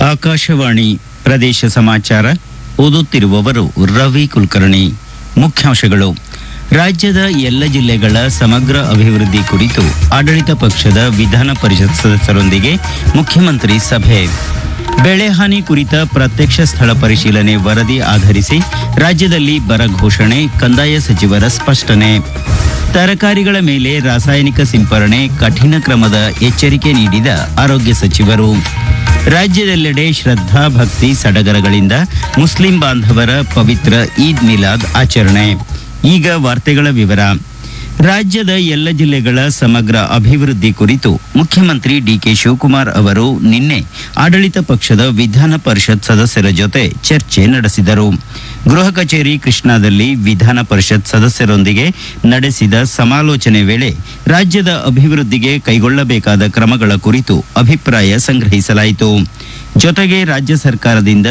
ಆಕಾಶವಾಣಿ ಪ್ರದೇಶ ಸಮಾಚಾರ ಓದುತ್ತಿರುವವರು ರವಿ ಕುಲಕರ್ಣಿ ಮುಖ್ಯಾಂಶಗಳು ರಾಜ್ಯದ ಎಲ್ಲ ಜಿಲ್ಲೆಗಳ ಸಮಗ್ರ ಅಭಿವೃದ್ಧಿ ಕುರಿತು ಆಡಳಿತ ಪಕ್ಷದ ವಿಧಾನ ಪರಿಷತ್ ಸದಸ್ಯರೊಂದಿಗೆ ಮುಖ್ಯಮಂತ್ರಿ ಸಭೆ ಬೆಳೆ ಹಾನಿ ಕುರಿತ ಪ್ರತ್ಯಕ್ಷ ಸ್ಥಳ ಪರಿಶೀಲನೆ ವರದಿ ಆಧರಿಸಿ ರಾಜ್ಯದಲ್ಲಿ ಬರ ಘೋಷಣೆ ಕಂದಾಯ ಸಚಿವರ ಸ್ಪಷ್ಟನೆ ತರಕಾರಿಗಳ ಮೇಲೆ ರಾಸಾಯನಿಕ ಸಿಂಪರಣೆ ಕಠಿಣ ಕ್ರಮದ ಎಚ್ಚರಿಕೆ ನೀಡಿದ ಆರೋಗ್ಯ ಸಚಿವರು ರಾಜ್ಯದೆಲ್ಲೆಡೆ ಶ್ರದ್ಧಾ ಭಕ್ತಿ ಸಡಗರಗಳಿಂದ ಮುಸ್ಲಿಂ ಬಾಂಧವರ ಪವಿತ್ರ ಈದ್ ಮಿಲಾದ್ ಆಚರಣೆ ಈಗ ವಾರ್ತೆಗಳ ವಿವರ ರಾಜ್ಯದ ಎಲ್ಲ ಜಿಲ್ಲೆಗಳ ಸಮಗ್ರ ಅಭಿವೃದ್ಧಿ ಕುರಿತು ಮುಖ್ಯಮಂತ್ರಿ ಡಿಕೆ ಶಿವಕುಮಾರ್ ಅವರು ನಿನ್ನೆ ಆಡಳಿತ ಪಕ್ಷದ ವಿಧಾನ ಪರಿಷತ್ ಸದಸ್ಯರ ಜೊತೆ ಚರ್ಚೆ ನಡೆಸಿದರು ಗೃಹ ಕಚೇರಿ ಕೃಷ್ಣಾದಲ್ಲಿ ವಿಧಾನ ಪರಿಷತ್ ಸದಸ್ಯರೊಂದಿಗೆ ನಡೆಸಿದ ಸಮಾಲೋಚನೆ ವೇಳೆ ರಾಜ್ಯದ ಅಭಿವೃದ್ಧಿಗೆ ಕೈಗೊಳ್ಳಬೇಕಾದ ಕ್ರಮಗಳ ಕುರಿತು ಅಭಿಪ್ರಾಯ ಸಂಗ್ರಹಿಸಲಾಯಿತು ಜೊತೆಗೆ ರಾಜ್ಯ ಸರ್ಕಾರದಿಂದ